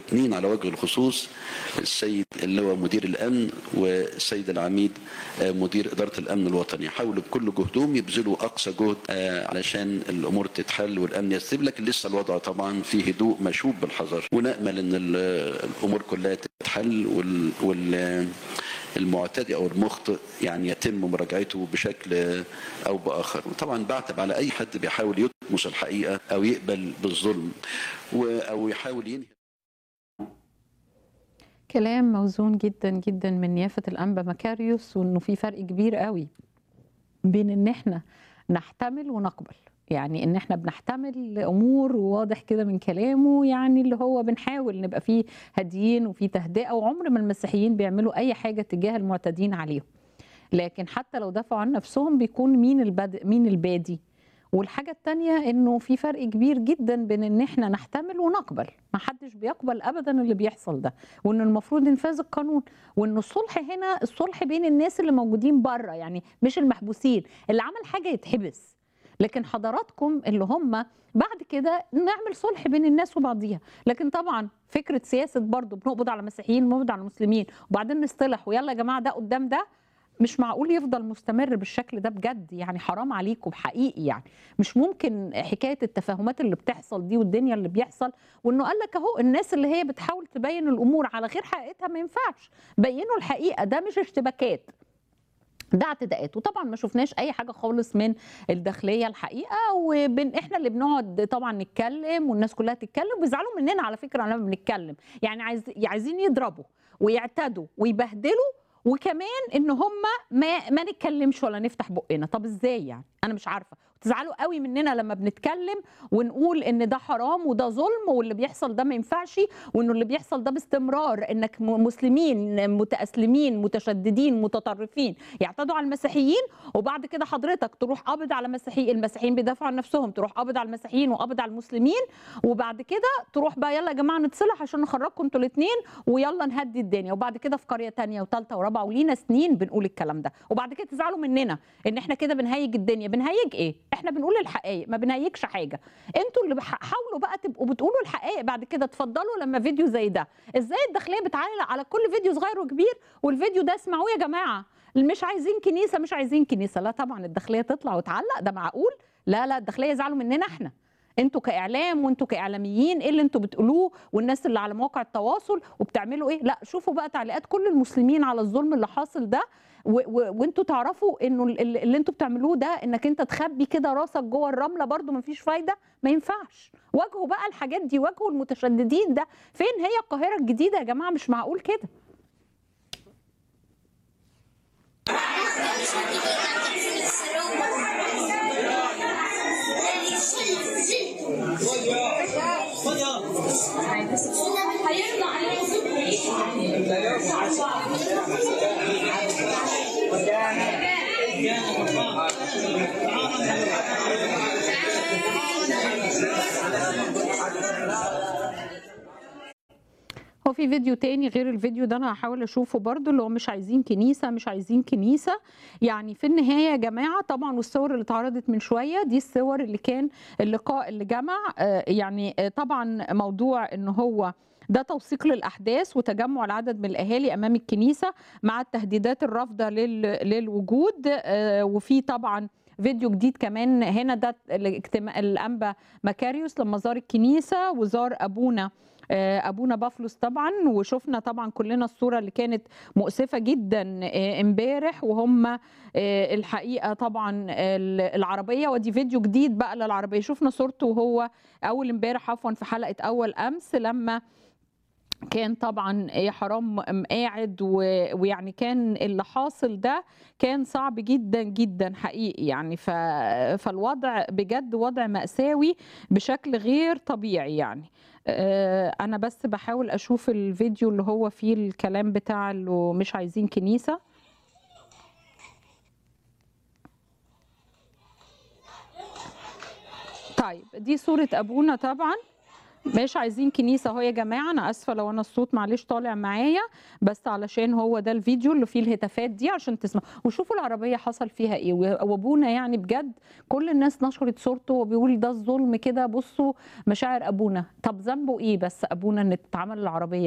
اثنين على وجه الخصوص السيد اللي هو مدير الامن والسيد العميد آه، مدير اداره الامن الوطني حاولوا بكل جهدهم يبذلوا اقصى جهد آه، علشان الامور تتحل والامن يستتب لكن لسه الوضع طبعا فيه هدوء مشوب بالحذر ونامل ان ال- الامور كلها تتحل وال, وال المعتدي او المخطئ يعني يتم مراجعته بشكل او باخر وطبعا بعتب على اي حد بيحاول يطمس الحقيقه او يقبل بالظلم و- او يحاول ينهي كلام موزون جدا جدا من نيافة الأنبا مكاريوس وإنه في فرق كبير قوي بين إن إحنا نحتمل ونقبل يعني إن إحنا بنحتمل أمور وواضح كده من كلامه يعني اللي هو بنحاول نبقى فيه هاديين وفي تهدئة وعمر ما المسيحيين بيعملوا أي حاجة تجاه المعتدين عليهم لكن حتى لو دافعوا عن نفسهم بيكون مين البادئ مين البادي والحاجة التانية انه في فرق كبير جدا بين ان احنا نحتمل ونقبل ما حدش بيقبل ابدا اللي بيحصل ده وانه المفروض انفاذ القانون وانه الصلح هنا الصلح بين الناس اللي موجودين بره يعني مش المحبوسين اللي عمل حاجة يتحبس لكن حضراتكم اللي هم بعد كده نعمل صلح بين الناس وبعضيها لكن طبعا فكرة سياسة برضو بنقبض على مسيحيين بنقبض على مسلمين وبعدين نصطلح ويلا يا جماعة ده قدام ده مش معقول يفضل مستمر بالشكل ده بجد يعني حرام عليكم حقيقي يعني مش ممكن حكايه التفاهمات اللي بتحصل دي والدنيا اللي بيحصل وانه قال لك اهو الناس اللي هي بتحاول تبين الامور على غير حقيقتها ما ينفعش بينوا الحقيقه ده مش اشتباكات ده اعتداءات وطبعا ما شفناش اي حاجه خالص من الداخليه الحقيقه وبين احنا اللي بنقعد طبعا نتكلم والناس كلها تتكلم وبيزعلوا مننا على فكره لما بنتكلم يعني عايز عايزين يضربوا ويعتدوا ويبهدلوا وكمان ان هم ما ما نتكلمش ولا نفتح بقنا طب ازاي يعني انا مش عارفه تزعلوا قوي مننا لما بنتكلم ونقول ان ده حرام وده ظلم واللي بيحصل ده ما ينفعش وانه اللي بيحصل ده باستمرار انك م- مسلمين متاسلمين متشددين متطرفين يعتدوا على المسيحيين وبعد كده حضرتك تروح قابض على مسيحيين المسيحيين بيدافعوا عن نفسهم تروح قابض على المسيحيين وقابض على المسلمين وبعد كده تروح بقى يلا يا جماعه نتصلح عشان نخرجكم انتوا الاثنين ويلا نهدي الدنيا وبعد كده في قريه تانية وثالثه ورابعه ولينا سنين بنقول الكلام ده وبعد كده تزعلوا مننا ان احنا كده بنهيج الدنيا بنهيج ايه احنا بنقول الحقائق ما بنهيجش حاجه انتوا اللي بح- حاولوا بقى تبقوا بتقولوا الحقائق بعد كده اتفضلوا لما فيديو زي ده ازاي الداخليه بتعلق على كل فيديو صغير وكبير والفيديو ده اسمعوه يا جماعه مش عايزين كنيسه مش عايزين كنيسه لا طبعا الداخليه تطلع وتعلق ده معقول لا لا الداخليه يزعلوا مننا احنا انتوا كاعلام وانتوا كاعلاميين ايه اللي انتوا بتقولوه والناس اللي على مواقع التواصل وبتعملوا ايه لا شوفوا بقى تعليقات كل المسلمين على الظلم اللي حاصل ده و- و- وانتوا تعرفوا انه ال- ال- اللي انتوا بتعملوه ده انك انت تخبي كده راسك جوه الرمله برضو مفيش فايده ما ينفعش واجهوا بقى الحاجات دي واجهوا المتشددين ده فين هي القاهره الجديده يا جماعه مش معقول كده هيطلع عليه هو في فيديو تاني غير الفيديو ده انا هحاول اشوفه برضو اللي هو مش عايزين كنيسه مش عايزين كنيسه يعني في النهايه يا جماعه طبعا والصور اللي اتعرضت من شويه دي الصور اللي كان اللقاء اللي جمع آه، يعني آه، طبعا موضوع ان هو ده توثيق للاحداث وتجمع العدد من الاهالي امام الكنيسه مع التهديدات الرافضه لل- للوجود آه، وفي طبعا فيديو جديد كمان هنا ده الاجتماع الانبا مكاريوس لما زار الكنيسه وزار ابونا آه، ابونا بافلوس طبعا وشفنا طبعا كلنا الصوره اللي كانت مؤسفه جدا آه، امبارح وهم آه، الحقيقه طبعا ال- العربيه ودي فيديو جديد بقى للعربيه شفنا صورته وهو اول امبارح عفوا في حلقه اول امس لما كان طبعا يا حرام م- قاعد و- ويعني كان اللي حاصل ده كان صعب جدا جدا حقيقي يعني ف... فالوضع بجد وضع مأساوي بشكل غير طبيعي يعني آه، انا بس بحاول اشوف الفيديو اللي هو فيه الكلام بتاع اللي مش عايزين كنيسة طيب دي صورة ابونا طبعا مش عايزين كنيسه اهو يا جماعه انا اسفه لو انا الصوت معلش طالع معايا بس علشان هو ده الفيديو اللي فيه الهتافات دي عشان تسمع وشوفوا العربيه حصل فيها ايه وابونا يعني بجد كل الناس نشرت صورته وبيقول ده الظلم كده بصوا مشاعر ابونا طب ذنبه ايه بس ابونا ان تتعمل العربيه